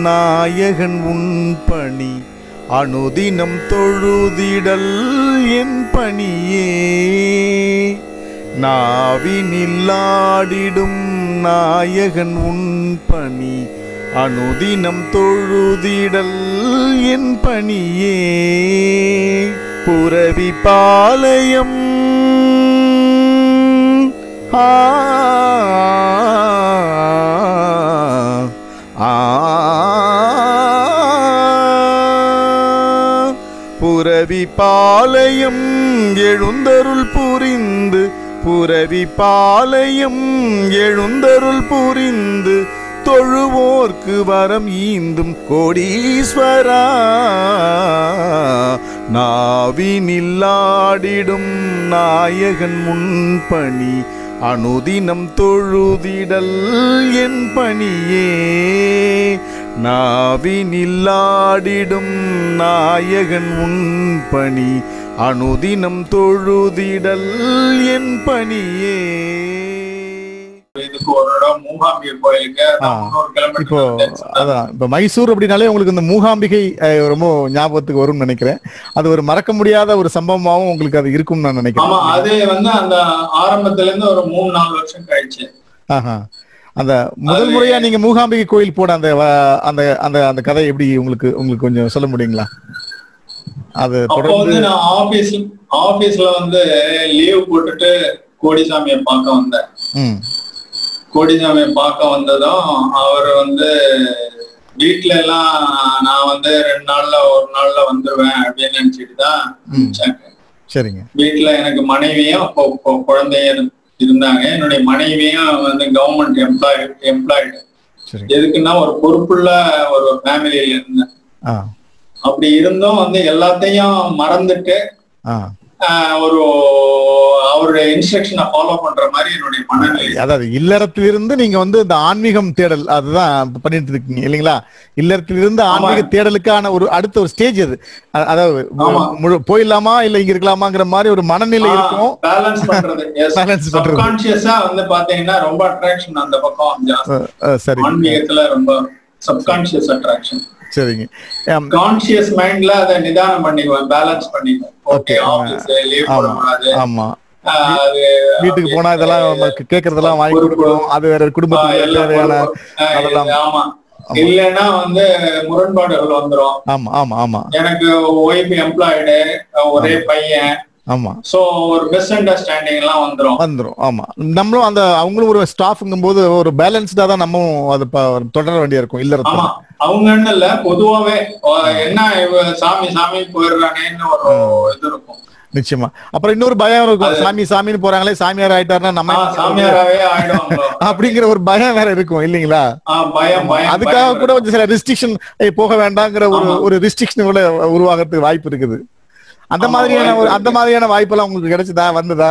நாயகன் உன் பணி அனுதினம் தொழுதிடல் என் பணியே நாவினில்லாடிடும் நாயகன் உன் பணி அனுதினம் தொழுதிடல் என் பணியே புரவி பாளையம் ஆ ஆ புரவி பாளையம் எழுந்தருள் புரிந்து புரவி பாளையம் எழுந்தருள் புரிந்து தொழுவோர்க்கு வரம் ஈந்தும் கோடீஸ்வரா நாவினில்லாடிடும் நாயகன் முன்பணி அனுதினம் தொழுதிடல் என் பணியே நாவினில்லாடிடும் நாயகன் உன் பணி அனுதினம் தொழுதிடல் என் பணியே இதுக்கு ஒரு இடம் மூகாம்பிகை கோயிலுக்கு ஆ. முன்னூறு இப்போ கிலோமீட்டர் அதான் இப்போ மைசூர் அப்படின்னாலே உங்களுக்கு இந்த மூகாம்பிகை அஹ், ரொம்ப ஞாபகத்துக்கு வரும்னு நினைக்கிறேன் அது ஒரு மறக்க முடியாத ஒரு சம்பவமாகவும் உங்களுக்கு அது இருக்கும்னு நான் ஆமா நினைக்கிறேன் அது வந்து அந்த ஆரம்பத்துல இருந்து ஒரு மூணு நாலு வருஷம் கழிச்சு ஆஹா அந்த முதல் அது- முறையா நீங்க மூகாம்பிகை கோயில் போன அந்த வ- அந்த அந்த அந்த கதை எப்படி உங்களுக்கு உங்களுக்கு கொஞ்சம் சொல்ல முடியுங்களா அது அப்போ தொடர்ந்து வந்து நான் ஆபீஸ் ஆபீஸ்ல வந்து லீவ் போட்டுட்டு கோடிசாமியை பார்க்க வந்தேன் ம் கோடிசாமியை பார்க்க வந்ததும் அவர் வந்து வீட்ல எல்லாம் நான் வந்து ரெண்டு நாள்ல ஒரு நாள்ல வந்துருவேன் அப்படின்னு நினைச்சிட்டு தான் இருந்துச்சாங்க சரிங்க வீட்ல எனக்கு மனைவியும் அப்போ அப்போ குழந்தையும் இரு- இருந்தாங்க என்னுடைய மனைவியும் வந்து கவர்மெண்ட் எம்ப்ளாய் எம்ப்ளாய்டு சரிங்க எதுக்குன்னா ஒரு பொறுப்புள்ள ஒரு ஃபேமிலியில இருந்தேன் ஆ அப்படி இருந்தும் வந்து எல்லாத்தையும் மறந்துட்டு ஆ ஆஹ், ஒரு அவருடைய இன்ஸ்ட்ரக்ஷனை ஃபாலோ பண்ற மாதிரி என்னுடைய மனநிலை அதாவது இல்லறத்திலிருந்து நீங்க வந்து இந்த ஆன்மீகம் தேடல் அதுதான் பண்ணிட்டு இருக்கீங்க இல்லைங்களா இல்லறத்திலிருந்து ஆன்மீக தேடலுக்கான ஒரு அடுத்த ஒரு ஸ்டேஜ் அது அ- அதாவது ஆமா. முழு போயிடலாமா இல்ல இங்க இருக்கலாமாங்கிற மாதிரி ஒரு மனநிலை இருக்கும் பேலன்ஸ் பண்றது Balance பண்றது. சப்கான்சியஸா வந்து பாத்தீங்கன்னா ரொம்ப அட்ராக்ஷன் அந்த பக்கம் ஜாஸ்தி அஹ், அஹ், சரி ஆன்மீகத்துல ரொம்ப சப்கான்சியஸ் அட்ராக்ஷன் சரிங்க ஆம், கான்சியஸ் மைண்ட்ல அதை நிதானம் பண்ணிக்குவேன் பேலன்ஸ் பண்ணிக்குவேன் ஓகே Okay. ஆபீஸ் லீவ் ஆமா. போடக்கூடாது ஆமா ஆஹ், அது வீட்டுக்கு போனா இதெல்லாம் நமக்கு கேக்குறதெல்லாம் வாங்கி பொறுப்பு. கொடுக்கணும் அது வேற ஆஹ், குடும்பத்துக்கு எல்லாம் தேவையான பொறுப்பு. ஆஹ், அதெல்லாம். இது ஆமா இல்லைன்னா வந்து முரண்பாடுகள் வந்துரும் ஆமா ஆமா ஆமா எனக்கு ஒய்ஃப் எம்ப்ளாய்டு ஒரே பையன் ஆமா சோ ஒரு மிஸ் அண்டர்ஸ்டாண்டிங் எல்லாம் வந்துரும் வந்துரும் ஆமா நம்மளும் அந்த அவங்களும் ஒரு ஸ்டாஃப்ங்கும் போது ஒரு பேலன்ஸ்டா தான் நம்மவும் அது ப- தொடர வேண்டியா இருக்கும் இல்ல ஆமா அவங்கன்னு இல்ல பொதுவாவே அஹ், என்ன இவ சாமி சாமி போயிடுறானேன்னு ஒரு இது இருக்கும் நிச்சயமா அப்புறம் இன்னொரு பயம் இருக்கும் சாமி சாமின்னு போறாங்களே சாமியார் ஆயிட்டாருன்னா நம்ம ஆஹ், சாமியாராவே ஆயிடுவாங்களோ அப்படிங்கிற ஒரு பயம் வேற இருக்கும் இல்லைங்களா ஆஹ், பயம் பயம் அதுக்காக பயம் கூட கொஞ்சம் சில ரெஸ்ட்ரிக்ஷன் போக வேண்டாங்கிற ஒரு ஆமா. ஒரு ரெஸ்ட்ரிக்ஷன் கூட உருவாகிறதுக்கு வாய்ப்பு இருக்குது அந்த ஆமா, மாதிரியான வாய்ப்பு ஒரு இருக்கு. அந்த மாதிரியான வாய்ப்பெல்லாம் உங்களுக்கு கிடைச்சதா வந்ததா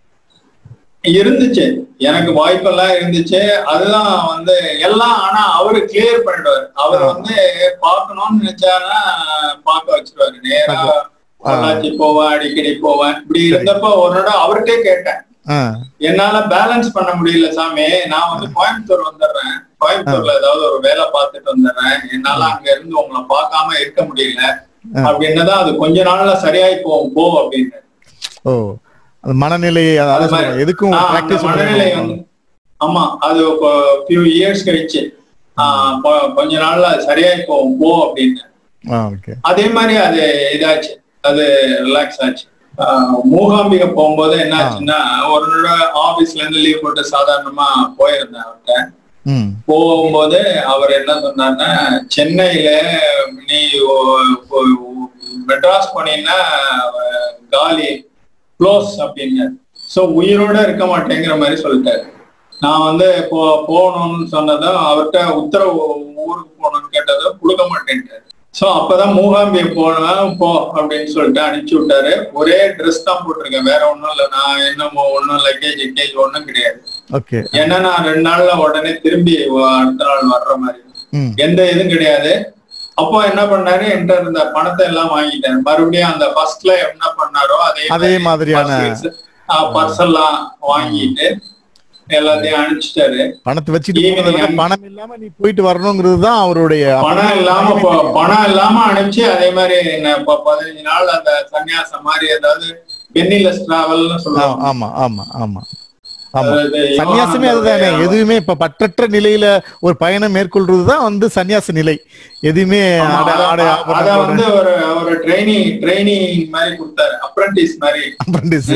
இருந்துச்சு எனக்கு வாய்ப்பெல்லாம் இருந்துச்சு அதுதான் வந்து எல்லாம் ஆனா அவரு கிளியர் பண்ணிடுவாரு அவர் ஆ. வந்து பார்க்கணும்னு நினைச்சாருன்னா பார்க்க வச்சிருவாரு நேரா ஆ. பொள்ளாச்சி போவேன் அடிக்கடி போவேன் இப்படி இருந்தப்ப ஒரு இடம் அவர்கிட்டே கேட்டேன் ஆ, என்னால பேலன்ஸ் பண்ண முடியல சாமி நான் வந்து கோயம்புத்தூர் வந்துடுறேன் கோயம்புத்தூர்ல ஏதாவது ஒரு வேலை பார்த்துட்டு வந்துடுறேன் என்னால அங்க இருந்து உங்களை பார்க்காம இருக்க முடியல ஆ. அப்படின்னதான் அது கொஞ்ச நாள்ல சரியாயி போகும் போ அப்படின்னு ஓ அந்த மனநிலை அதான் அது மாதிரி. சொல்றேன். எதுக்கும் ஆ, அந்த பிராக்டிஸ் மனநிலை வந்து ஆமா அது ஃபியூ இயர்ஸ் கழிச்சு ஆ, கொ- கொஞ்ச நாள்ல சரியாயி போகும் போ அப்படின்னு ஓகே அதே மாதிரி அது இதாச்சு அது ரிலாக்ஸ் ஆச்சு ஆ, மூகாம்பிகை போகும்போது என்ன ஆச்சுன்னா ஒரு நாள் ஆபீஸ்ல இருந்து லீவ் போட்டு சாதாரணமா போயிருந்தேன் அவர்கிட்ட ம் போகும்போது அவர் என்ன சொன்னார்னா சென்னையில நீ ஒ- ஒ- மெட்ராஸ் போனீங்கன்னா அஹ், காலி க்ளோஸ் அப்படின்னு சோ உயிரோட இருக்க மாட்டேங்கிற மாதிரி சொல்லிட்டாரு நான் வந்து போ போகணும்னு சொன்னதும் அவர்கிட்ட உத்தரவு ஊருக்கு போகணும்னு கேட்டதும் கொடுக்க மாட்டேன்ட்டாரு சோ அப்பதான் மூகாம்பிகை போனேன் போ அப்படின்னு சொல்லிட்டு அனுப்பிச்சு விட்டாரு ஒரே ட்ரெஸ் தான் போட்டிருக்கேன் வேற ஒண்ணும் இல்ல நான் என்ன ஒன்னும் லக்கேஜ் எக்கேஜ் ஒண்ணும் கிடையாது ஓகே ஏன்னா நான் ரெண்டு நாள்ல உடனே திரும்பி வ- அடுத்த நாள் வர்ற மாதிரி ம் எந்த இதுவும் கிடையாது அப்போ என்ன பண்ணாரு என்கிட்ட இருந்த பணத்தை எல்லாம் வாங்கிட்டாரு மறுபடியும் அந்த ஃபர்ஸ்ட்ல என்ன பண்ணாரோ அதே அதே மாதிரியான பர்ஸ் எல்லாம் வாங்கிட்டு எல்லாத்தையும் அனுப்பிச்சிட்டாரு பணத்தை வச்சுட்டு Evening போறதை விட அங்க- பணம் இல்லாம நீ போயிட்டு வரணுங்கிறது தான் அவருடைய பணம் இல்லாம ப- பணம் இல்லாம அனுப்பிச்சு அதே மாதிரி என்ன ப- பதினஞ்சு நாள் அந்த சன்னியாசம் மாதிரி ஏதாவது பென்னிலஸ் டிராவல்னு ஆ, சொல்லுவாங்க ஆமா ஆமா ஆமா ஆமா அதாவது சன்னியாசமே அதுதானே யோகானந்தருடைய- எதுவுமே இப்ப பற்றற்ற நிலையில ஒரு பயணம் மேற்கொள்றதுதான் வந்து சன்னியாச நிலை எதுவுமே ஆமா, ஆடை அத- ஆடை அத ஆபரணத்தோட வந்து ஒரு ஒரு ட்ரைனிங் ட்ரைனிங் மாதிரி கொடுத்தாரு அப்ரண்டிஸ் மாதிரி apprentice.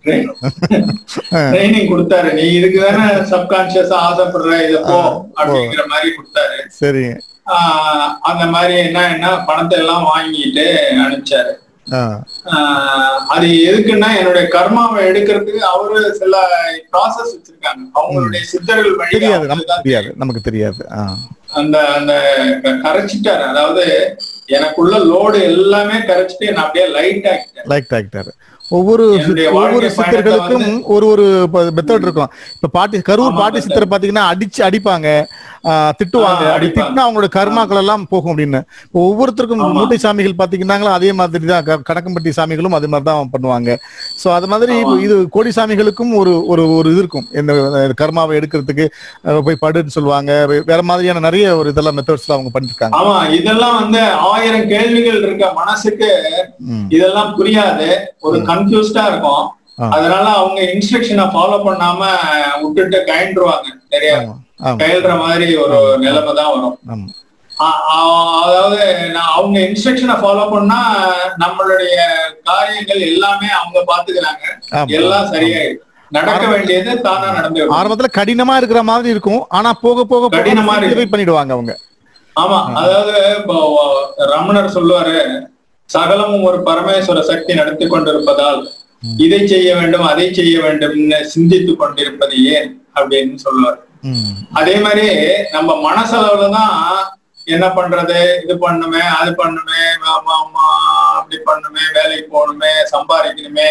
ட்ரைனிங் கொடுத்தாரு நீ இதுக்கு தானே சப்கான்சியஸா ஆசைப்படுற இத போ அப்படிங்கிற மாதிரி கொடுத்தாரு சரி ஆஹ் அந்த மாதிரி என்ன என்ன பணத்தை எல்லாம் வாங்கிட்டு அனுப்பிச்சாரு ஆ, ஆஹ் அது எதுக்குன்னா என்னுடைய கர்மாவை எடுக்கிறதுக்கு அவரு சில ப்ராசஸ் வச்சிருக்காங்க அவங்களுடைய சித்தர்கள் வழி தெரியாது நமக்கு அவங்கதான் தெரியாது நமக்கு தெரியாது ஆ, அந்த அந்த க- கரைச்சிட்டாரு அதாவது எனக்குள்ள லோடு எல்லாமே கரைச்சிட்டு என்ன அப்படியே லைட் ஆக்கிட்டாரு லைக் ஆகிட்டாரு ஒவ்வொரு என்னுடைய ஒவ்வொரு வாழ்க்கை பயணத்தை சித்தர்களுக்கும் ஒரு ஒரு மெத்தட் இருக்கும் இப்ப பாட்டி கரூர் ஆமா, பாட்டி method. சித்தரை பாத்தீங்கன்னா அடிச்சு அடிப்பாங்க ஆ, திட்டுவாங்க ஆ, அப்படி அடிப்பாங்க. திட்டினா அவங்களோட கர்மாக்கள் எல்லாம் போகும் அப்படின்னு இப்போ ஒவ்வொருத்தருக்கும் ஆமா. மூட்டை சாமிகள் பாத்தீங்கன்னாங்களா அதே மாதிரி தான் க- கணக்கம்பட்டி சாமிகளும் அதே மாதிரி தான் பண்ணுவாங்க சோ அது மாதிரி இப்போ ஆமா. இது கோடி சாமிகளுக்கும் ஒரு ஒரு ஒரு இது இருக்கும் இந்த அஹ், கர்மாவை எடுக்கிறதுக்கு அஹ், போய் படுன்னு சொல்லுவாங்க வே- வேற மாதிரியான நிறைய ஒரு இதெல்லாம் மெத்தட்ஸ் அவங்க பண்ணிருக்காங்க ஆமா இதெல்லாம் வந்து ஆயிரம் கேள்விகள் இருக்க மனசுக்கு ம். இதெல்லாம் புரியாது ஒரு கன்ஃபியூஸ்டா இருக்கும் ஆ. அதனால அவங்க இன்ஸ்ட்ரக்ஷனை ஃபாலோ பண்ணாம விட்டுட்டு கயன்றுவாங்க நிறைய ஆமா ஆமா கயல்ற மாதிரி ஒரு நிலைமை தான் வரும் ஆமா ஆ- ஆ- அதாவது நான் அவங்க இன்ஸ்ட்ரக்ஷனை ஃபாலோ பண்ணா நம்மளுடைய காரியங்கள் எல்லாமே அவங்க பாத்துக்கிறாங்க ஆமா. எல்லாம் சரியாயிடும் நடக்க வேண்டியது தானா நடந்து ஆரம்பத்துல கடினமா இருக்கிற மாதிரி இருக்கும் ஆனா போக போக போக கடினமா இருக்கு. simplify பண்ணிடுவாங்க அவங்க ஆமா அதாவது இப்போ ரமணர் சொல்லுவாரு சகலமும் ஒரு பரமேஸ்வர சக்தி நடத்தி கொண்டிருப்பதால் இதை செய்ய வேண்டும் அதை செய்ய வேண்டும்னு சிந்தித்து கொண்டிருப்பது ஏன் அப்படின்னு சொல்லுவார் ம். அதே மாதிரி நம்ம மனசளவுல தான் என்ன பண்றது இது பண்ணுமே அது பண்ணுமே ஆமா ஆமா அப்படி பண்ணுமே வேலைக்கு போகணுமே சம்பாதிக்கணுமே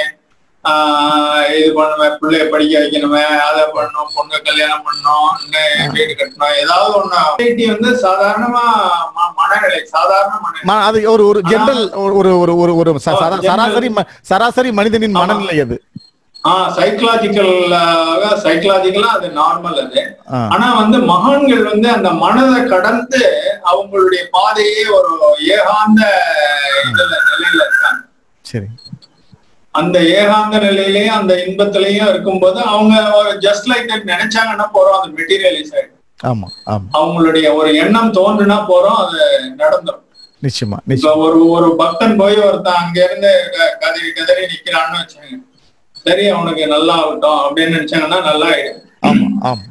ஆஹ் இது பண்ணுமே பிள்ளைய படிக்க வைக்கணுமே அதை பண்ணணும் பொண்ணு கல்யாணம் பண்ணணும் இன்னும் வீடு கட்டணும் ஏதாவது ஒண்ணு Society வந்து சாதாரணமா ம- மனநிலை சாதாரண மனநிலை ம- அது ஒரு ஒரு ஜெனரல் ஒரு ஒரு ஒரு ஒரு ச- சரா- general. சராசரி ம- சராசரி மனிதனின் ஆமா. மனநிலை அது ஆஹ் சைக்கலாஜிக்கல் சைக்கலாஜிக்கலா அது நார்மல் அது ஆ, ஆனா வந்து மகான்கள் வந்து அந்த மனதை கடந்து அவங்களுடைய பாதையே ஒரு ஏகாந்த இதுல நிலையில இருக்காங்க சரி அந்த ஏகாந்த நிலையிலயும் அந்த இன்பத்திலையும் இருக்கும்போது அவங்க ஜஸ்ட் லைக் தட் நினைச்சாங்கன்னா போறோம் அது மெட்டீரியலைஸ் ஆயிடும் ஆமா ஆமா அவங்களுடைய ஒரு எண்ணம் தோன்றுனா போறோம் அது நடந்துரும் நிச்சயமா இப்ப நிச்சயம் ஒரு ஒரு பக்தன் போய் ஒருத்தன் அங்க இருந்து க- கதறி கதறி நிக்கிறான்னு வச்சாங்க சரி அவனுக்கு நல்லா ஆகட்டும் அப்படின்னு நினைச்சாங்கன்னா நல்லா ஆயிடும் ஆமா ஆமா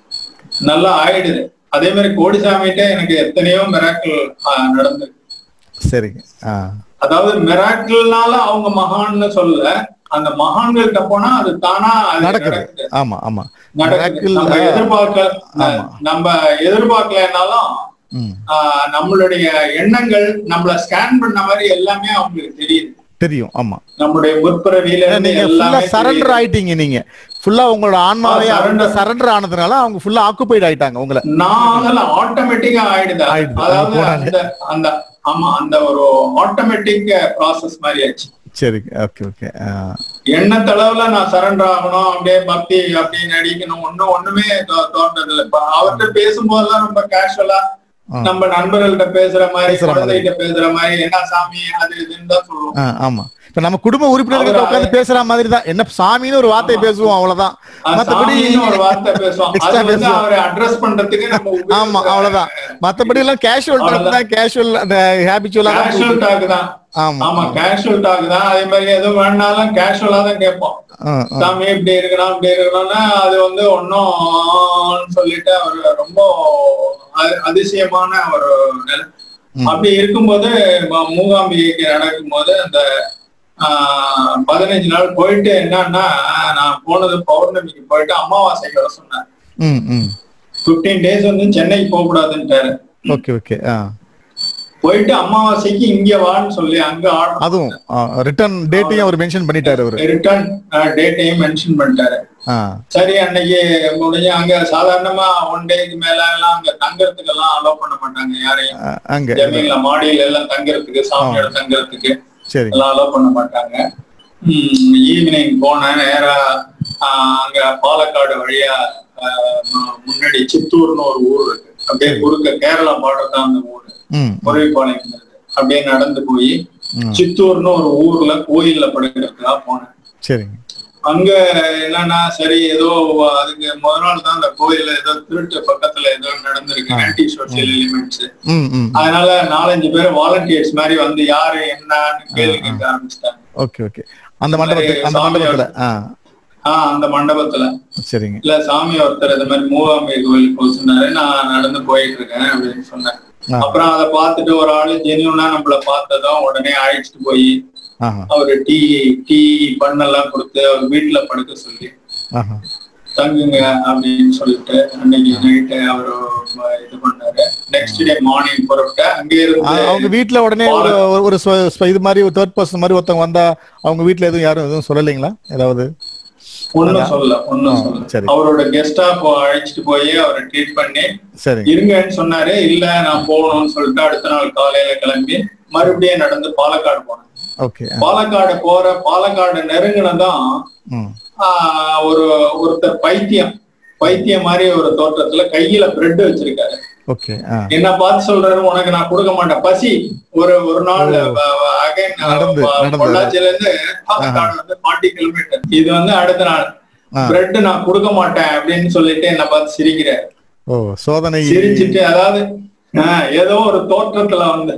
நல்லா ஆயிடுது அதே மாதிரி கோடிசாமிகிட்ட எனக்கு எத்தனையோ மிராக்கள் நடந்து சரிங்க ஆ அதாவது மிராக்கிள்னால அவங்க மகான்னு சொல்லல அந்த மகான்கள்ட்ட போனா அது தானா அது நடக்குது நடக்குது ஆமா ஆமா நடக்குது Miracle, நம்ம ஆ, எதிர்பார்க்க ஆமா. நம்ம எதிர்பார்க்கலனாலும் ம், ஆஹ், நம்மளுடைய எண்ணங்கள் நம்மள ஸ்கேன் பண்ண மாதிரி எல்லாமே அவங்களுக்கு தெரியுது தெரியும் ஆமா நம்முடைய முற்பிறவியில ஏன்னா இருந்து நீங்க ஃபுல்லா எல்லாமே சரண்டர் தெரியுது. ஆயிட்டீங்க நீங்க ஃபுல்லா உங்களோட ஆன்மாவே ஆ, surrender. சரண்டர் ஆனதுனால அவங்க ஃபுல்லா ஆக்குபைட் ஆயிட்டாங்க உங்களை நான் அதுல ஆட்டோமேட்டிக்கா ஆயிடுது ஆயிடுது. அதாவது அது போனாலே. அந்த அந்த ஆமா அந்த ஒரு ஆட்டோமேட்டிக் ப்ராசஸ் மாதிரி ஆச்சு சரி ஓகே ஓகே எண்ணத்தளவுல நான் சரண்டர் ஆகணும் அப்படியே பக்தி அப்படி நடிக்கணும் ஒண்ணும் ஒண்ணுமே தோ- தோன்றது இல்ல இப்ப அவர்கிட்ட பேசும்போதெல்லாம் ரொம்ப கேஷுவலா ஆ. நம்ம நண்பர்கள்ட்ட பேசுற மாதிரி பேசுற மாதிரி. குழந்தைகிட்ட பேசுற மாதிரி என்ன சாமி அது இதுன்னு தான் சொல்லுவோம் ஆமா இப்ப நம்ம குடும்ப உறுப்பினர்கள் அவரு- உட்கார்ந்து பேசுற மாதிரி தான் என்ன சாமின்னு ஒரு வார்த்தை பேசுவோம் அவ்வளவுதான் அது மத்தபடி சாமின்னு ஒரு வார்த்தை பேசுவோம் Extra அது வந்து பேசுவோம். அவரை அட்ரஸ் பண்றதுக்கு நம்ம ஆமா உபயோகிக்கிற அவ்வளவுதான் மத்தபடி எல்லாம் கேஷுவல் டாக் தான் கேஷுவல் அந்த ஹேபிச்சுவலா கேஷுவல் டாக் தான் ஆமா ஆமா கேஷுவல் டாக் தான் அதே மாதிரி எதுவும் வேணாலும் கேஷுவலா தான் கேட்போம் ஆ, ஆ. சாமி இப்படி இருக்கணும் இப்படி இருக்கணும்னா அது வந்து ஒன்னும் சொல்லிட்டு அவர் ரொம்ப அ- அதிசயமான ஒரு நிலை. ம். அப்படி இருக்கும்போது ம- மூகாம்பிகைக்கு நடக்கும்போது அந்த ஆஹ், பதினஞ்சு நாள் போயிட்டு என்னன்னா நான் போனது பௌர்ணமிக்கு போயிட்டு அமாவாசைக்கு வர சொன்னேன் ம் ம் பிப்டீன் டேஸ் வந்து சென்னைக்கு போக கூடாதுன்ட்டாரு ஓகே ஓகே ஆ போயிட்டு அமாவாசைக்கு இங்க வான்னு சொல்லி அங்க ஆர்டர் அதுவும் ரிட்டர்ன் டேட்டையும் அவர் மென்ஷன் பண்ணிட்டாரு அவரு ரிட்டர்ன் டேட்டையும் மென்ஷன் பண்ணிட்டாரு ஆ சரி அன்னைக்கு முடிஞ்சு அங்க சாதாரணமா ஒன் டேக்கு மேல எல்லாம் அங்க தங்கறதுக்கு எல்லாம் அலோவ் பண்ண மாட்டாங்க யாரையும் ஆ, அங்க ஜமீன்ல மாடியில எல்லாம் தங்கறதுக்கு சாமியோட தங்கறதுக்கு சரி எல்லாம் அலோவ் பண்ண மாட்டாங்க ஈவினிங் போனேன் நேரா ஆஹ் அங்க பாலக்காடு வழியா ஆஹ் மு- முன்னாடி சித்தூர்னு ஒரு ஊர் இருக்கு அப்படியே குறுக்க கேரளா பார்டர் தான் அந்த ஊர் ம் முறைப்பாளையம் அப்படியே நடந்து போய் ம். சித்தூர்னு ஒரு ஊர்ல கோயில்ல படுக்கிறதுக்காக போனேன் சரிங்க அங்க என்னன்னா சரி ஏதோ அதுக்கு முதல் நாள் தான் அந்த கோயில்ல ஏதோ திருட்டு பக்கத்துல ஏதோ நடந்திருக்கு ஆன்டி சோசியல் எலிமெண்ட்ஸ் ம் ம் அதனால நாலஞ்சு பேர் வாலண்டியர்ஸ் மாதிரி வந்து யாரு என்னன்னு கேள்வி கேட்க ஆரம்பிச்சிட்டாங்க ஓகே ஓகே அந்த மண்டபத்துல அந்த மண்டபத்துல ஆ ஆஹ் அந்த மண்டபத்துல சரிங்க இல்ல சாமி ஒருத்தர் இந்த மாதிரி மூகாம்பை கோயிலுக்கு போக சொன்னாரு நான் நடந்து போயிட்டு இருக்கேன் அப்படின்னு சொன்னேன் ஆ. அப்புறம் அதை பார்த்துட்டு ஒரு ஆளு ஜெனியூனா நம்மள பார்த்ததும் உடனே அழைச்சிட்டு போய் ஆஹா அவரு டீ டீ பண்ணெல்லாம் கொடுத்து அவர் வீட்டுல படுக்க சொல்லி ஆஹா தங்குங்க அப்படின்னு சொல்லிட்டு அன்னைக்கு நைட்டு அவரு ம- இது பண்ணாரு நெக்ஸ்ட் டே மார்னிங் புறப்பட்டு அங்கே ஆ, இருந்து அவங்க வீட்ல உடனே ஒரு ஒரு- ஒரு ஸ்வ- ஸ்வ- இது மாதிரி ஒரு தேர்ட் பர்சன் மாதிரி ஒருத்தவங்க வந்தா அவங்க வீட்ல எதுவும் யாரும் எதுவும் சொல்லலைங்களா ஏதாவது ஒண்ணும் சொல்ல ஒண்ணும் ஆ, சொல்ல சரி. அவரோட கெஸ்டா அழைச்சிட்டு போய் அவரை ட்ரீட் பண்ணி சரிங்க இருங்கன்னு சொன்னாரு இல்ல நான் போகணும்னு சொல்லிட்டு அடுத்த நாள் காலையில கிளம்பி மறுபடியும் நடந்து பாலக்காடு போனேன் ஓகே பாலக்காடு போற பாலக்காடு நெருங்கினதான் ம் ஆஹ், ஒரு ஒருத்தர் பைத்தியம் பைத்தியம் மாதிரி ஒரு தோற்றத்துல கையில பிரெட் வச்சிருக்காரு ஓகே ஆ என்ன பார்த்து சொல்றாரு உனக்கு நான் கொடுக்க மாட்டேன் பசி ஒரு ஒரு நாள் அகைன் நடந்து, நடந்து. பொள்ளாச்சியில இருந்து பாலக்காடு வந்து ஃபார்ட்டி கிலோமீட்டர் இது வந்து அடுத்த நாள் ஆ. பிரெட் நான் கொடுக்க மாட்டேன் அப்படின்னு சொல்லிட்டு என்ன பார்த்து சிரிக்கிறார் ஓ சோதனை சிரிச்சிட்டு அதாவது ஆஹ், ஏதோ ஒரு தோற்றத்துல வந்து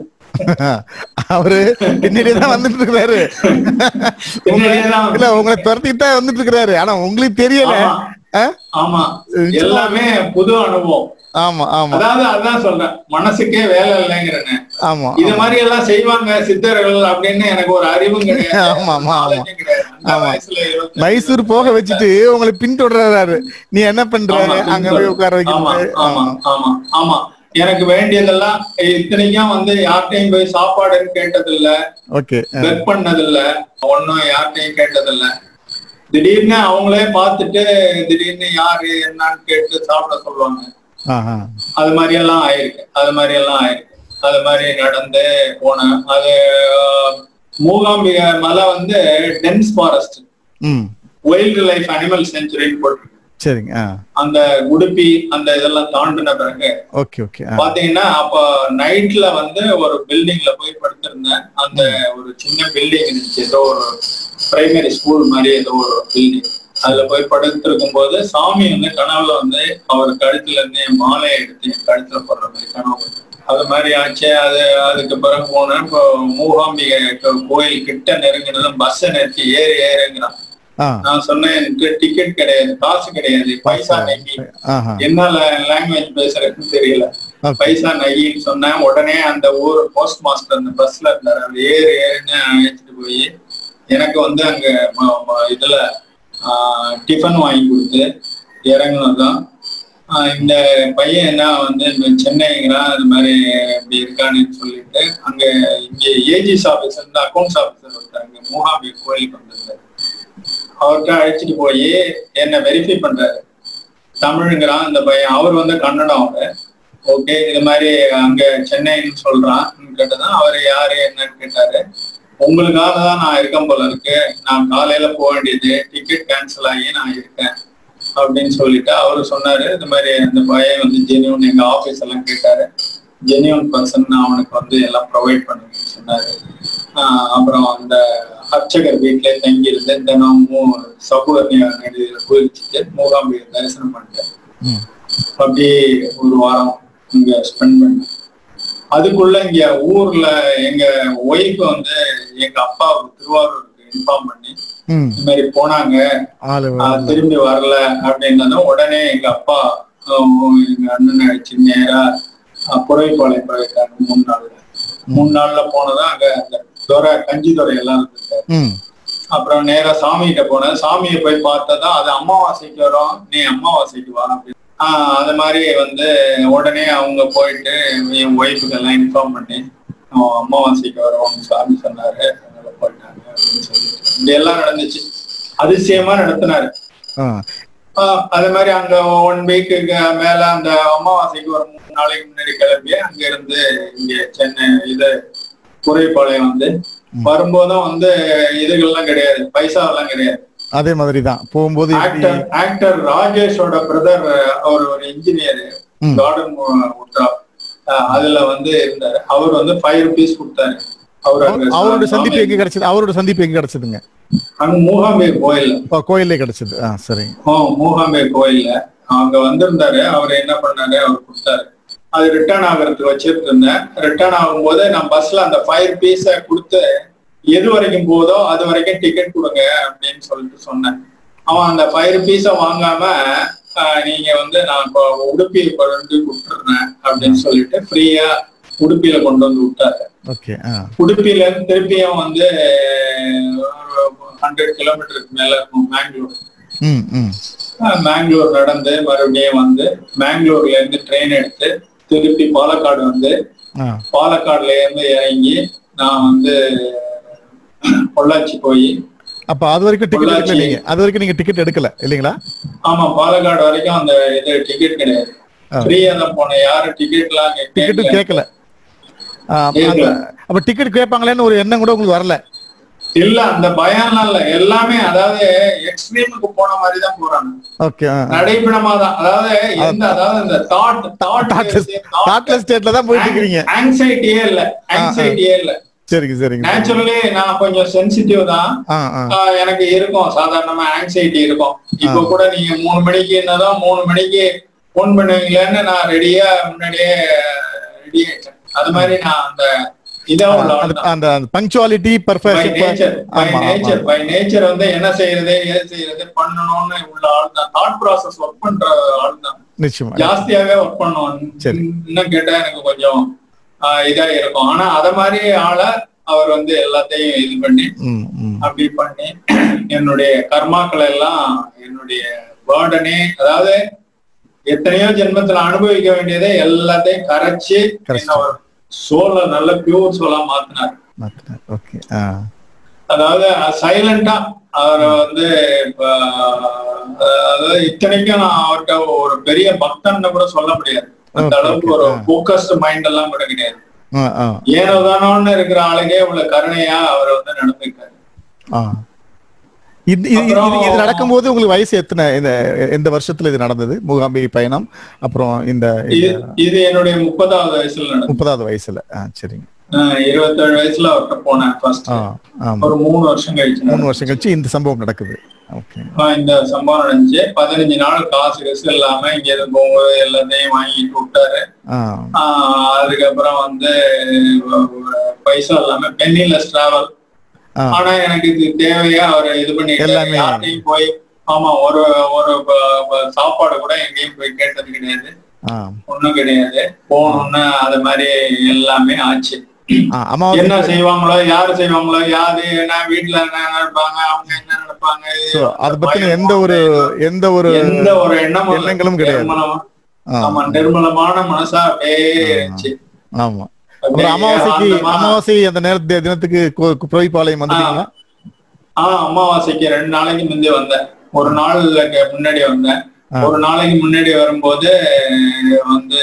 அவரு பின்னாடியே தான் வந்துட்டு இருக்கிறாரு பின்னாடியேதான் இல்ல உங்களை துரத்திட்டு தான் வந்துட்டு இருக்கிறாரு ஆனா உங்களுக்கு தெரியல ஆமா. ஆ? ஆமா எல்லாமே புது அனுபவம் ஆமா ஆமா அதாவது அதான் சொல்றேன் மனசுக்கே வேலை இல்லைங்கிறேன்னு ஆமா இது மாதிரி எல்லாம் செய்வாங்க சித்தர்கள் அப்படின்னு எனக்கு ஒரு அறிவும் கிடையாது ஆமா, ஆமா, ஆமா. knowledge-ம் கிடையாது. அந்த ஆமா. வயசுல இருபத்தி மைசூர் போக வச்சுட்டு உங்களை பின்தொடர்றாரு நீ என்ன பண்ற ஆமா, அங்க போய் உட்கார ஆமா வைக்கிறது ஆமா ஆமா ஆமா எனக்கு வேண்டியதெல்லாம் இத்தனைக்கும் வந்து யார்கிட்டயும் போய் சாப்பாடுன்னு கேட்டது இல்ல ஓகே பெக் பண்ணது இல்ல ஒன்னும் யார்கிட்டயும் கேட்டது இல்ல திடீர்னு அவங்களே பார்த்துட்டு திடீர்னு யாரு என்னன்னு கேட்டு சாப்பிட சொல்லுவாங்க ஆஹா அது மாதிரி எல்லாம் ஆயிருக்கு அது மாதிரி எல்லாம் ஆயிருக்கு அது மாதிரி நடந்து போனேன் அது அஹ், மூகாம்பிகை மலை வந்து டென்ஸ் ஃபாரஸ்ட் ம் வைல்டு லைஃப் அனிமல் செஞ்சுரின்னு போட்டிருக்கு சரிங்க ஆ அந்த உடுப்பி அந்த இதெல்லாம் தாண்டின பிறகு ஓகே ஓகே ஆ பாத்தீங்கன்னா அப்ப நைட்ல வந்து ஒரு பில்டிங்ல போய் படுத்திருந்தேன் அந்த ஒரு சின்ன பில்டிங் இருந்துச்சு ஏதோ ஒரு பிரைமரி ஸ்கூல் மாதிரி ஏதோ ஒரு பில்டிங் அதுல போய் படுத்திருக்கும் போது சாமி வந்து கனவுல வந்து அவர் கழுத்துல இருந்து என் மாலையை எடுத்து என் கழுத்துல போடுற மாதிரி கனவு வந்தது. அது மாதிரி ஆச்சு அது அதுக்கு பிறகு போனேன் இப்போ மூகாம்பிகை கோயில் கிட்ட நெருங்கினதும் பஸ்ஸை நிறுத்தி ஏறு ஏறுங்கிறான் ஆ நான் சொன்னேன் எனக்கு டிக்கெட் கிடையாது காசு கிடையாது பைசா நெகி ஆஹா என்ன லாங்குவேஜ் பேசுறதுன்னு தெரியல Okay. பைசா நகின்னு சொன்னேன் உடனே அந்த ஊர் போஸ்ட் மாஸ்டர் அந்த பஸ்ல இருந்தாரு அவர் ஏறு ஏறுன்னு அழைச்சிட்டு போய் எனக்கு வந்து அங்க ம- ம- இதுல டிஃபன் வாங்கி கொடுத்து இறங்குனதும் ஆஹ் இந்த பையன் என்ன வந்து இந்த சென்னைங்கிறான் அது மாதிரி இப்படி இருக்கான்னு சொல்லிட்டு அங்க இங்க ஏஜிஸ் ஆபீசர் இருந்து அக்கௌண்ட்ஸ் ஆபீசர் ஒருத்தர் அங்க மூகாம்பி கோயிலுக்கு வந்திருந்தாரு அவர்கிட்ட அழைச்சிட்டு போய் என்ன வெரிஃபை பண்றாரு தமிழுங்கிறான் இந்த பையன் அவர் வந்து கன்னடம் அவரு ஓகே இது மாதிரி அங்க சென்னைன்னு சொல்றான் கேட்டதான் அவர் யாரு என்னன்னு கேட்டாரு உங்களுக்காக தான் நான் இருக்கேன் போல இருக்கு நான் காலையில போக வேண்டியது டிக்கெட் கேன்சல் ஆகி நான் இருக்கேன் அப்படின்னு சொல்லிட்டு அவரு சொன்னாரு இந்த மாதிரி அந்த பையன் வந்து ஜெனியூன் எங்க ஆபீஸ் எல்லாம் கேட்டாரு ஜெனியூன் பர்சன் அவனுக்கு வந்து எல்லாம் ப்ரொவைட் பண்ணுங்கன்னு சொன்னாரு ஆஹ் அப்புறம் அந்த அர்ச்சகர் வீட்டிலே தங்கி இருந்து தினமும் சபுவர்ணியா நதியில குளிச்சுட்டு மூகாம்பிகை தரிசனம் பண்ணிட்டேன் ம் அப்படியே ஒரு வாரம் இங்க ஸ்பெண்ட் பண்ணேன் அதுக்குள்ள இங்க ஊர்ல எங்க ஒய்ஃப் வந்து எங்க அப்பாவுக்கு திருவாரூருக்கு இன்ஃபார்ம் பண்ணி ம் இந்த மாதிரி போனாங்க ஆளு ஆஹ் திரும்பி வரல அப்படின்னதும் உடனே எங்க அப்பா ஆஹ் எங்க அண்ணன் அடிச்சு நேரா ஆஹ் புறவைப்பாளையம் போயிருக்காங்க மூணு நாள்ல மூணு நாள்ல போனதும் அங்க அந்த துறை கஞ்சி துறை எல்லாம் இருந்திருக்காரு ம் அப்புறம் நேரா சாமி கிட்ட போனேன் சாமியை போய் பார்த்ததா அது அமாவாசைக்கு வரும் நீ அமாவாசைக்கு வா அப்படின்னு ஆஹ் அது மாதிரி வந்து உடனே அவங்க போயிட்டு என் ஒய்ஃபுக்கு எல்லாம் இன்ஃபார்ம் பண்ணி அவன் அமாவாசைக்கு வரும் சாமி சொன்னாரு அதனால போயிட்டாங்க அப்படின்னு சொல்லிட்டு இப்படி எல்லாம் நடந்துச்சு அதிசயமா நடத்தினாரு ஆ ஆஹ் அதே மாதிரி அங்க ஒன் வீக்குக்கு மேல அந்த அமாவாசைக்கு ஒரு மூணு நாளைக்கு முன்னாடி கிளம்பி அங்க இருந்து இங்க சென்னை இது குறைபாளையம் வந்து வரும்போதும் வந்து இதுகள்லாம் கிடையாது பைசா எல்லாம் கிடையாது அதே மாதிரி தான் போகும்போது எப்படி- ஆக்டர் ஆக்டர் ராஜேஷோட பிரதர் அவர் ஒரு இன்ஜினியர் ம். கார்டன் உட்ரா அதுல வந்து இருந்தாரு அவர் வந்து ஃபைவ் ருபீஸ் கொடுத்தாரு அவர் அங்க அவரோட சந்திப்பு எங்க கிடைச்சது அவரோட சந்திப்பு எங்க கிடைச்சதுங்க அங்க மூகாம்பே கோயில் ஓ, கோயில்லே கிடைச்சது ஆ சரி ஓ மூகாம்பே கோயில்ல அங்க வந்திருந்தாரு அவர் என்ன பண்ணாரு அவர் கொடுத்தாரு அது ரிட்டர்ன் ஆகுறதுக்கு வச்சிட்டு இருந்தேன் ரிட்டர்ன் ஆகும்போது நான் பஸ்ல அந்த ஃபைவ் ருபீஸ கொடுத்து எது வரைக்கும் போதோ அது வரைக்கும் டிக்கெட் கொடுங்க அப்படின்னு சொல்லிட்டு சொன்னேன் அவன் அந்த ஃபைவ் ருபீஸ வாங்காம ஆஹ், நீங்க வந்து நான் இப்போ உடுப்பி கொண்டு விட்டுறேன் அப்படின்னு சொல்லிட்டு ஃப்ரீயா உடுப்பியில கொண்டு வந்து விட்டாரு ஓகே ஆ உடுப்பியில இருந்து திருப்பியும் வந்து ஹண்ட்ரட் கிலோமீட்டருக்கு மேல இருக்கும் மேங்களூர் ம் ம் ஆஹ் மேங்களூர் நடந்து மறுபடியும் வந்து மேங்களூர்ல இருந்து ட்ரெயின் எடுத்து திருப்பி பாலக்காடு வந்து ஆ பாலக்காடுல இருந்து இறங்கி நான் வந்து பொள்ளாச்சி போய் அப்ப அது வரைக்கும் டிக்கெட் எடுக்கல பொள்ளாச்சி. நீங்க அது வரைக்கும் நீங்க டிக்கெட் எடுக்கல இல்லைங்களா ஆமா பாலக்காடு வரைக்கும் அந்த இது டிக்கெட் கிடையாது ஆ. ஃப்ரீயா தான் போனேன் யாரும் டிக்கெட்லாம் அங்க டிக்கெட்டும் கேட்கல. கேட்கல ஆ, அப்ப கேட்கல. அந்த- அப்ப டிக்கெட் கேட்பாங்களேன்னு ஒரு எண்ணம் கூட உங்களுக்கு வரல இல்ல அந்த பயம்லாம் இல்ல எல்லாமே அதாவது எக்ஸ்ட்ரீமுக்கு போன மாதிரி தான் போறாங்க ஓகே நடைபெணமா தான் அதாவது எந்த அதாவது இந்த தாட் Thoughtless- தாட்லெஸ் ஸ்டேட்ல தான் போயிட்டு இருக்கிறீங்க ஆங்ஸைட்டியே இல்ல ஆங்ஸைட்டியே இல்ல சரிங்க சரிங்க நேச்சுரலி நான் கொஞ்சம் சென்சிட்டிவ் தான் ஆ ஆ ஆஹ் எனக்கு இருக்கும் சாதாரணமா ஆங்ஸைட்டி இருக்கும் இப்ப கூட நீங்க மூணு மணிக்கு என்னதான் மூணு மணிக்கு போன் பண்ணுவீங்களேன்னு நான் ரெடியா முன்னாடியே ரெடி ஆயிட்டேன் அது மாதிரி நான் அந்த இதா உள்ள ஆள் அந்த- தான். அந்த punctuality by perfect nature by ஆமா நேச்சர் ஆமா பை நேச்சர் வந்து என்ன செய்யறது ஏது செய்யறது பண்ணணும்னு உள்ள ஆள் தான் தாட் ப்ராசஸ் ஒர்க் பண்ற ஆள் தான் நிச்சயமா ஜாஸ்தியாவே ஒர்க் பண்ணுவோம் சரி. இன்னும் கேட்டா எனக்கு கொஞ்சம் ஆஹ் இதா இருக்கும் ஆனா அத மாதிரி ஆளை அவர் வந்து எல்லாத்தையும் இது பண்ணி ம் ம் அப்படி பண்ணி என்னுடைய கர்மாக்களை எல்லாம் என்னுடைய பேர்டனே அதாவது எத்தனையோ ஜென்மத்துல அனுபவிக்க வேண்டியதை எல்லாத்தையும் கரைச்சு கரைச்சு. என்ன ஒரு சோலை நல்ல பியூர் சோலா மாத்தினார் ஓகே ஆ அதாவது சைலண்டா அவரை வந்து இப்ப, அதாவது இத்தனைக்கும் நான் அவர்கிட்ட ஒரு பெரிய பக்தன்னு கூட சொல்ல முடியாது அந்த Okay, அளவுக்கு okay. ஒரு ஆ. போக்கஸ்டு மைண்ட் எல்லாம் கூட கிடையாது ஆ ஆ ஏனோ தானோன்னு இருக்கிற ஆளுக்கே இவ்வளவு கருணையா அவர் வந்து நடந்திருக்காரு ஆ இது இது- இது அப்புறம் இது நடக்கும்போது உங்களுக்கு வயசு எத்தனை இந்த எந்த வருஷத்துல இது நடந்தது மூகாம்பிகை பயணம் அப்புறம் இந்த இது இது என்னுடைய முப்பதாவது வயசுல நடந்தது முப்பதாவது வயசுல ஆ சரிங்க ஆஹ் இருபத்தேழு வயசுல அவர்கிட்ட போனேன் ஃபர்ஸ்ட் ஆ ஆமா ஒரு மூணு வருஷம் கழிச்சு மூணு நடந்தது. வருஷம் கழிச்சு இந்த சம்பவம் நடக்குது ஓகே ஆஹ் இந்த சம்பவம் நடந்துச்சு பதினஞ்சு நாள் காசு கசு இல்லாம இங்க இருந்து போகும்போது எல்லாத்தையும் வாங்கிட்டு விட்டாரு ஆ ஆஹ் அதுக்கப்புறம் வந்து அஹ், பைசா இல்லாம பென்னிலெஸ் டிராவல் ஆ. ஆனா எனக்கு இது தேவையா அவர் இது பண்ணி எல்லாமே. யார்கிட்டயும் போய் ஆமா ஒரு ஒரு ப- ப- சாப்பாடு கூட எங்கேயும் போய் கேட்டது கிடையாது ஆ ஒண்ணும் கிடையாது போகணும்னு அது மாதிரி எல்லாமே ஆச்சு ஆ, அமாவாசை என்ன செய்வாங்களோ யாரு செய்வாங்களோ யாது என்ன வீட்டுல என்ன நினைப்பாங்க அவங்க என்ன நினைப்பாங்க So, அத பத்தின எந்த ஒரு எந்த ஒரு எந்த ஒரு எண்ணமும் இல்ல. எண்ணங்களும் கிடையாது. நிர்மலமா- ஆ, ஆமா நிர்மலமான மனசா அப்படியே இருந்துச்சு ஆமா அப்படியே அப்புறம் அமாவாசைக்கு அந்த மா- அமாவாசை அந்த நேரத்து தினத்துக்கு கோ- புரோய்பாளையம் வந்துட்டீங்களா ஆஹ் அமாவாசைக்கு ரெண்டு நாளைக்கு முந்தி வந்தேன் ஒரு நாளுக்கு முன்னாடி வந்தேன் ஆ. ஒரு நாளைக்கு முன்னாடி வரும்போது வந்து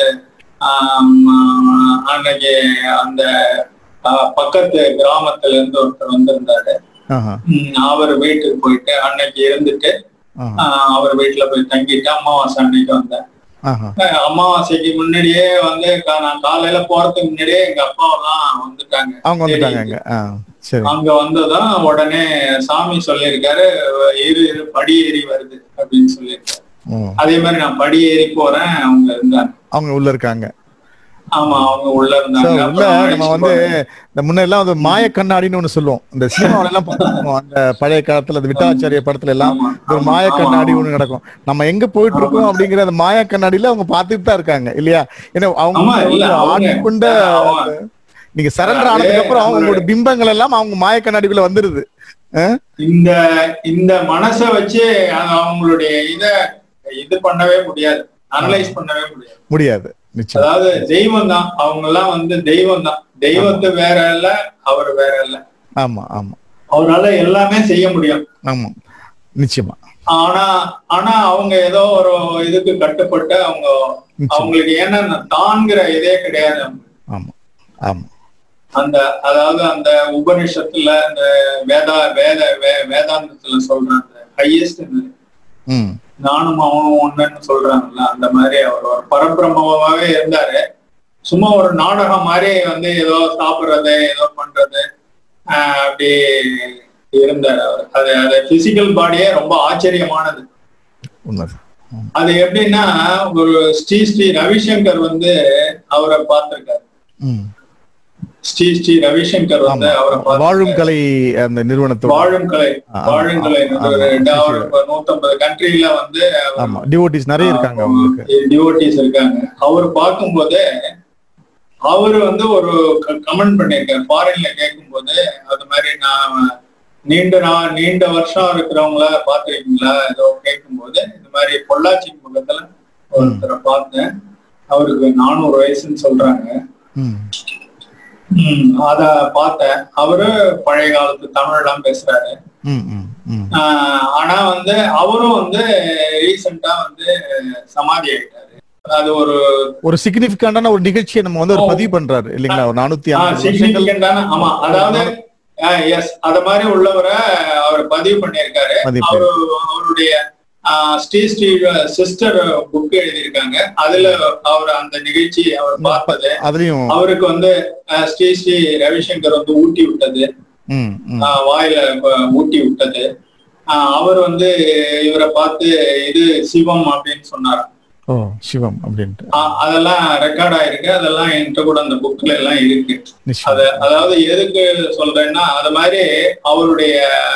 ஆம், அன்னைக்கு அந்த ஆஹ், பக்கத்து கிராமத்துல இருந்து ஒருத்தர் வந்திருந்தாரு ஆஹா, ம், அவர் வீட்டுக்கு போயிட்டு அன்னைக்கு இருந்துட்டு ஆஹா, ஆஹ், அவர் வீட்டுல போய் தங்கிட்டு அமாவாசை அன்னைக்கு வந்தேன் ஆஹா. அஹ் அமாவாசைக்கு முன்னாடியே வந்து கா- நான் காலையில போறதுக்கு முன்னாடியே எங்க அப்பா எல்லாம் வந்துட்டாங்க அவங்க வந்துட்டாங்க அங்க ஆ, சரி அங்க வந்ததும் உடனே சாமி சொல்லியிருக்காரு இரு இரு படி ஏறி வருது அப்படின்னு சொல்லியிருக்காரு ஓ, அதே மாதிரி நான் படி ஏறி போறேன் அவங்க இருந்தாங்க அவங்க உள்ள இருக்காங்க ஆமா அவங்க உள்ள So, இருந்தாங்க உள்ள அப்புறம் நம்ம அழைச்சிட்டு வந்து போறேன். இந்த முன்ன எல்லாம் வந்து மாய கண்ணாடின்னு ஒண்ணு சொல்லுவோம் இந்த சினிமாவில எல்லாம் பார்த்திருப்போம். அந்த பழைய காலத்துல அந்த விட்டாச்சாரிய படத்துல எல்லாம் ஆமா, ஒரு ஆமா, மாய ஆமா, கண்ணாடி ஆமா. ஒண்ணு நடக்கும் நம்ம எங்க போயிட்டு இருக்கோம் அப்படிங்கிற அந்த மாய கண்ணாடியில அவங்க பார்த்துட்டு தான் இருக்காங்க இல்லையா ஏன்னா அவங்க ஆமா, இல்ல, வந்து அவங்க- ஆட்கொண்ட ஆமா. அந்த- நீங்க சரண்டர் அதே ஆனதுக்கு அப்புறம் நம்மளுடைய- அவங்களோட பிம்பங்கள் எல்லாம் அவங்க மாய கண்ணாடிக்குள்ள வந்துருது ஆ? இந்த இந்த மனசை வச்சு அவங்களுடைய இத இது பண்ணவே முடியாது அனலைஸ் பண்ணவே முடியாது முடியாது நிச்சயம் அதாவது தெய்வம் தான் அவங்க எல்லாம் வந்து தெய்வம் தான் தெய்வத்து வேற இல்ல அவர் வேற இல்ல ஆமா ஆமா அவரால எல்லாமே செய்ய முடியும் ஆமா நிச்சயமா ஆனா ஆனா அவங்க ஏதோ ஒரு இதுக்கு கட்டுப்பட்டு அவங்க நிச்சயம் அவங்களுக்கு ஏன்னா தான்கிற இதே கிடையாது ஆமா ஆமா அந்த அதாவது அந்த உபனிஷத்துல அந்த வேதா வேத வே- வேதாந்தத்துல சொல்ற அந்த ஹையஸ்ட் ம் நானும் அவனும் ஒண்ணுன்னு சொல்றாங்கல்ல அந்த மாதிரி அவர் ஒரு பரபிரம்மமாவே இருந்தாரு சும்மா ஒரு நாடகம் மாதிரி வந்து ஏதோ சாப்பிடுறது ஏதோ பண்றது ஆஹ் அப்படி இருந்தார் அவர் அது அது பிசிக்கல் பாடியே ரொம்ப ஆச்சரியமானது உண்மைதான் ம். அது எப்படின்னா ஒரு ஸ்ரீ ஸ்ரீ ரவிசங்கர் வந்து அவரை பார்த்திருக்காரு ம் ஸ்ரீ ஸ்ரீ ரவிசங்கர் வந்து ஆமா. அவரை பார்த்து வாழும் கலை அந்த நிறுவனத்தோட வாழும் கலை ஆ, வாழும் கலை ஆமா, ஒரு ஆமா. ரெண்டு- அவர் இப்ப நூத்தம்பது கண்ட்ரில வந்து அவர் ஆமா டிவோட்டிஸ் நிறைய இருக்காங்க அவங்களுக்கு டிவோட்டிஸ் இருக்காங்க அவர் பார்க்கும்போது அவர் வந்து ஒரு கமெண்ட் பண்ணியிருக்காரு ஃபாரின்ல கேட்கும்போது அது மாதிரி நான் நீண்ட நான் நீண்ட வருஷம் இருக்கிறவங்கள பார்த்திருக்கீங்களா ஏதோ கேட்கும்போது இந்த மாதிரி பொள்ளாச்சி முகத்துல ஒருத்தரை பார்த்தேன் அவருக்கு நானூறு வயசுன்னு சொல்றாங்க ம் ம், அத பார்த்தேன் அவரு பழைய காலத்து தமிழ்லாம் பேசுறாரு ம் ம் ம் ஆஹ் ஆனா வந்து அவரும் வந்து ரீசெண்டா வந்து சமாதி ஆயிட்டாரு அது ஒரு ஒரு சிக்னிபிகண்டான ஒரு நிகழ்ச்சியை நம்ம வந்து ஒரு பதிவு பண்றாரு இல்லைங்களா ஒரு நானூத்தி ஐம்பது வருஷங்கள் சிக்னிபிகண்டான ஆமா அதாவது எஸ் அத மாதிரி உள்ளவரை அவர் பதிவு பண்ணியிருக்காரு பதிவு அவரு அவருடைய ஆஹ் ஸ்ரீ ஸ்ரீ சிஸ்டர் புக் எழுதியிருக்காங்க அதுல அவர் அந்த நிகழ்ச்சி அவர் பார்த்தது அதுலயும் அவருக்கு வந்து ஆஹ் ஸ்ரீ ஸ்ரீ ரவிசங்கர் வந்து ஊட்டி விட்டது ம் ம் ஆஹ் வாயில ப- ஊட்டி விட்டது ஆஹ் அவர் வந்து இவரை பார்த்து இது சிவம் அப்படின்னு சொன்னார் ஓ சிவம் அப்படின்ட்டு ஆஹ் அதெல்லாம் ரெக்கார்ட் ஆயிருக்கு அதெல்லாம் என்கிட்ட கூட அந்த புக்ல எல்லாம் இருக்கு நிச்சயம் அத அதாவது எதுக்கு சொல்றேன்னா அது மாதிரி அவருடைய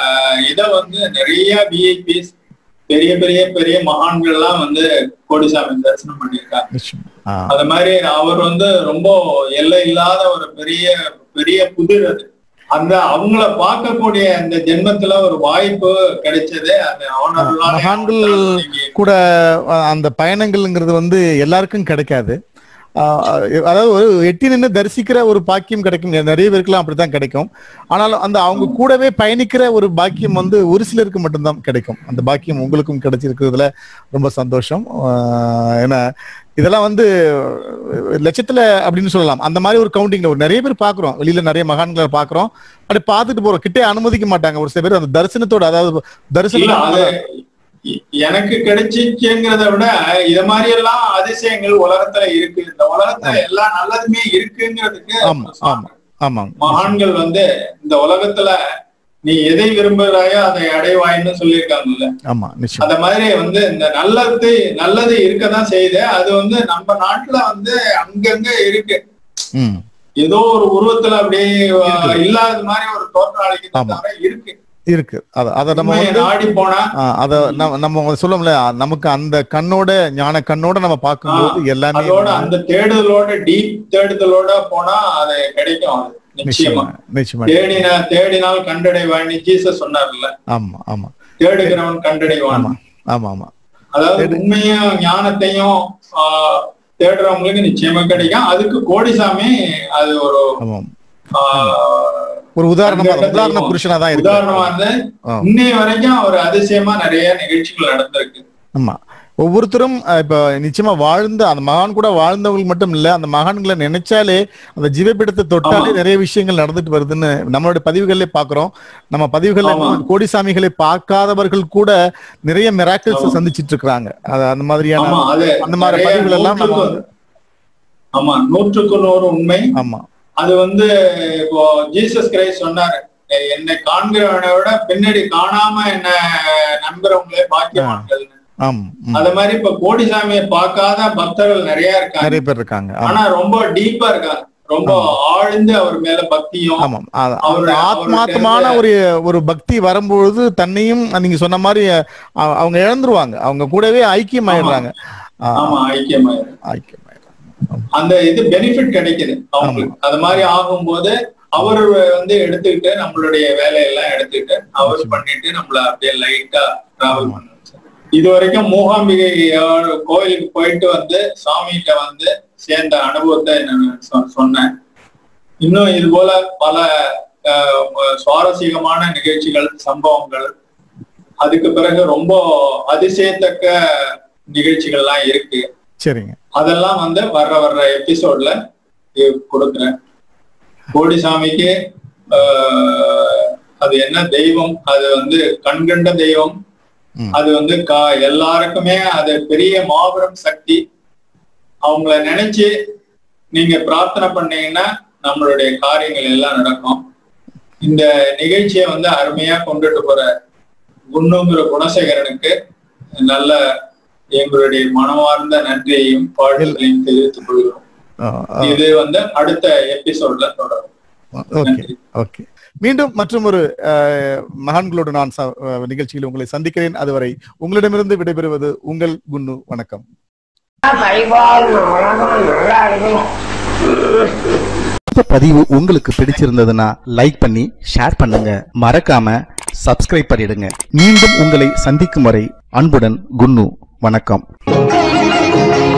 இத வந்து நிறைய விஐபிஸ் பெரிய பெரிய பெரிய மகான்கள்லாம் வந்து கோடிசாமி தரிசனம் பண்ணியிருக்காங்க நிச்சயம் ஆ அது மாதிரி அவர் வந்து ரொம்ப எல்லை இல்லாத ஒரு பெரிய பெரிய புதிர் அது அந்த அவங்கள பார்க்கக்கூடிய அந்த ஜென்மத்துல ஒரு வாய்ப்பு கிடைச்சது அது அவனருளாலே மகான்கள் அவங்களுக்கு கூட அஹ், அந்த பயணங்கள்ங்கிறது வந்து எல்லாருக்கும் கிடைக்காது ஆஹ், அதாவது ஒரு எட்டி நின்று தரிசிக்கிற ஒரு பாக்கியம் கிடைக்கும் நிறைய பேருக்குலாம் அப்படித்தான் கிடைக்கும் ஆனாலும் அந்த அவங்க கூடவே பயணிக்கிற ஒரு பாக்கியம் வந்து ஒரு சிலருக்கு மட்டும்தான் கிடைக்கும் அந்த பாக்கியம் உங்களுக்கும் கிடைச்சிருக்கிறதுல ரொம்ப சந்தோஷம் ஆஹ், ஏன்னா இதெல்லாம் வந்து லட்சத்துல அப்படின்னு சொல்லலாம் அந்த மாதிரி ஒரு கவுண்டிங்ல ஒரு நிறைய பேர் பாக்குறோம் வெளியில நிறைய மகான்களை பாக்குறோம் அப்படி பார்த்துட்டு போறோம் கிட்டே அனுமதிக்க மாட்டாங்க ஒரு சில பேர் அந்த தரிசனத்தோட அதாவது இல்ல தரிசனம் அது எ- எனக்கு கிடைச்சிச்சுங்கிறத விட இத மாதிரி எல்லாம் அதிசயங்கள் உலகத்துல இருக்கு இந்த உலகத்துல எல்லா நல்லதுமே இருக்குங்கிறதுக்கு ஆமா ஆமா ஆமாங்க மகான்கள் வந்து இந்த உலகத்துல நீ எதை விரும்புகிறாயோ அதை அடைவாயின்னு சொல்லியிருக்காங்கல்ல ஆமா நிச்சயம் அத மாதிரி வந்து இந்த நல்லது நல்லது இருக்கதான் செய்யுது அது வந்து நம்ம நாட்டுல வந்து அங்கங்க இருக்கு ம் ஏதோ ஒரு உருவத்துல அப்படியே அஹ், இல்லாத மாதிரி ஒரு தோற்றம் அளிக்கிறது ஆமா. தவிர இருக்கு இருக்கு அத அத நம்ம உண்மையை வந்து நாடி போனா ஆ, அத நம்ம நம்ம சொல்லுவோம்ல நமக்கு அந்த கண்ணோட ஞான கண்ணோட நம்ம பார்க்கும்போது எல்லாமே அதோட அந்த தேடுதலோட டீப் தேடுதலோட போனா அது கிடைக்கும் அது நிச்சயமா நிச்சயமா நிச்சயமா தேடின தேடினால் கண்டடைவான்னு ஜீசஸ் சொன்னார்ல ஆமா ஆமா தேடுகிறவன் கண்டடைவான் ஆமா ஆமா ஆமா அதாவது உண்மையும் ஞானத்தையும் ஆஹ், தேடுறவங்களுக்கு நிச்சயமா கிடைக்கும் அதுக்கு கோடிசாமி அது ஒரு ஆமா ஆஹ், ஒரு உதாரணமா அந்த உதாரண தெய்வம். புருஷனா தான் இருக்கு உதாரணமா வந்து ஆ. இன்னைய வரைக்கும் ஒரு அதிசயமா நிறைய நிகழ்ச்சிகள் நடந்திருக்கு ஆமா ஒவ்வொருத்தரும் அஹ், இப்ப நிச்சயமா வாழ்ந்த அந்த மகான் கூட வாழ்ந்தவங்களுக்கு மட்டும் இல்ல அந்த மகான்களை நினைச்சாலே அந்த ஜீவபீடத்தை தொட்டாலே ஆமா. நிறைய விஷயங்கள் நடந்துட்டு வருதுன்னு நம்மளுடைய பதிவுகள்ல பாக்குறோம் நம்ம பதிவுகள்ல ஆமா. கோடிசாமிகளை பார்க்காதவர்கள் கூட நிறைய மிராக்கிள்ஸ் ஆமா. சந்திச்சிட்டு இருக்காங்க அது அந்த மாதிரியான ஆமா அது அந்த மாதிரி நிறைய பதிவுகள் எல்லாம் நம்ம நூற்றுக்கு- ஆமா நூற்றுக்கு நூறு உண்மை ஆமா அது வந்து இப்போ ஜீசஸ் கிரைஸ்ட் சொன்னாரு என்னை காண்கிறவனை விட பின்னாடி காணாம என்ன நம்புறவங்களே பாக்கியவான்கள் ஆம் ம். அத மாதிரி இப்ப கோடிசாமியை பார்க்காத பக்தர்கள் நிறைய இருக்காங்க நிறைய பேர் இருக்காங்க ஆமா ஆனா ரொம்ப டீப்பா இருக்காங்க ரொம்ப ஆழ்ந்து அவர் மேல பக்தியும் ஆமாம் அ- அந்த அவருடைய- ஆத்மார்த்தமான ஒரு ஒரு பக்தி வரும்பொழுது தன்னையும் நீங்க சொன்ன மாதிரி அ- அவங்க இழந்துருவாங்க அவங்க கூடவே ஐக்கியம் ஆயிடுறாங்க ஆ, ஆமா ஐக்கியமாயிரு ஐக்கியம் ஆயிடுறாங்க அந்த இது பெனிஃபிட் கிடைக்குது அவங்களுக்கு அது மாதிரி ஆகும்போது அவர் வந்து எடுத்துக்கிட்டு நம்மளுடைய வேலையெல்லாம் எடுத்துக்கிட்டு அவர் பண்ணிட்டு நம்மள அப்படியே லைட்டா டிராவல் பண்ண வச்சாரு. இது வரைக்கும் மூகாம்பிகை அஹ், கோயிலுக்கு போயிட்டு வந்து சாமிகிட்ட வந்து சேர்ந்த அனுபவத்தை நான் சொ- சொன்னேன் இன்னும் இது போல பல அஹ், சுவாரஸ்யமான நிகழ்ச்சிகள் சம்பவங்கள் அதுக்கு பிறகு ரொம்ப அதிசயத்தக்க நிகழ்ச்சிகள்லாம் இருக்கு சரிங்க அதெல்லாம் வந்து வர்ற வர்ற எபிசோட்ல கொடுக்குறேன் கோடிசாமிக்கு ஆஹ், அது என்ன தெய்வம் அது வந்து கண்கண்ட தெய்வம் ம். அது வந்து கா எல்லாருக்குமே அது பெரிய மாபெரும் சக்தி அவங்கள நினைச்சு நீங்க பிரார்த்தனை பண்ணீங்கன்னா நம்மளுடைய காரியங்கள் எல்லாம் நடக்கும் இந்த நிகழ்ச்சியை வந்து அருமையா கொண்டுட்டு போற குன்னுங்கிற குணசேகரனுக்கு நல்ல எங்களுடைய மனமார்ந்த நன்றியையும் வாழ்த்துக்களையும் தெரிவித்துக் கொள்கிறோம் இது வந்து அடுத்த எபிசோட்ல தொடரும் ஓகே நன்றி ஓகே மீண்டும் மற்றும் ஒரு மகான்களோடு நான் ச- அஹ், நிகழ்ச்சியில் உங்களை சந்திக்கிறேன் அதுவரை உங்களிடமிருந்து விடைபெறுவது உங்கள் குன்னு வணக்கம் பரிபாலன உலகம் நல்லா இருக்கணும் இந்த பதிவு உங்களுக்கு பிடிச்சிருந்ததுன்னா லைக் பண்ணி ஷேர் பண்ணுங்க மறக்காம சப்ஸ்கிரைப் பண்ணிடுங்க மீண்டும் உங்களை சந்திக்கும் வரை அன்புடன் குன்னு வணக்கம்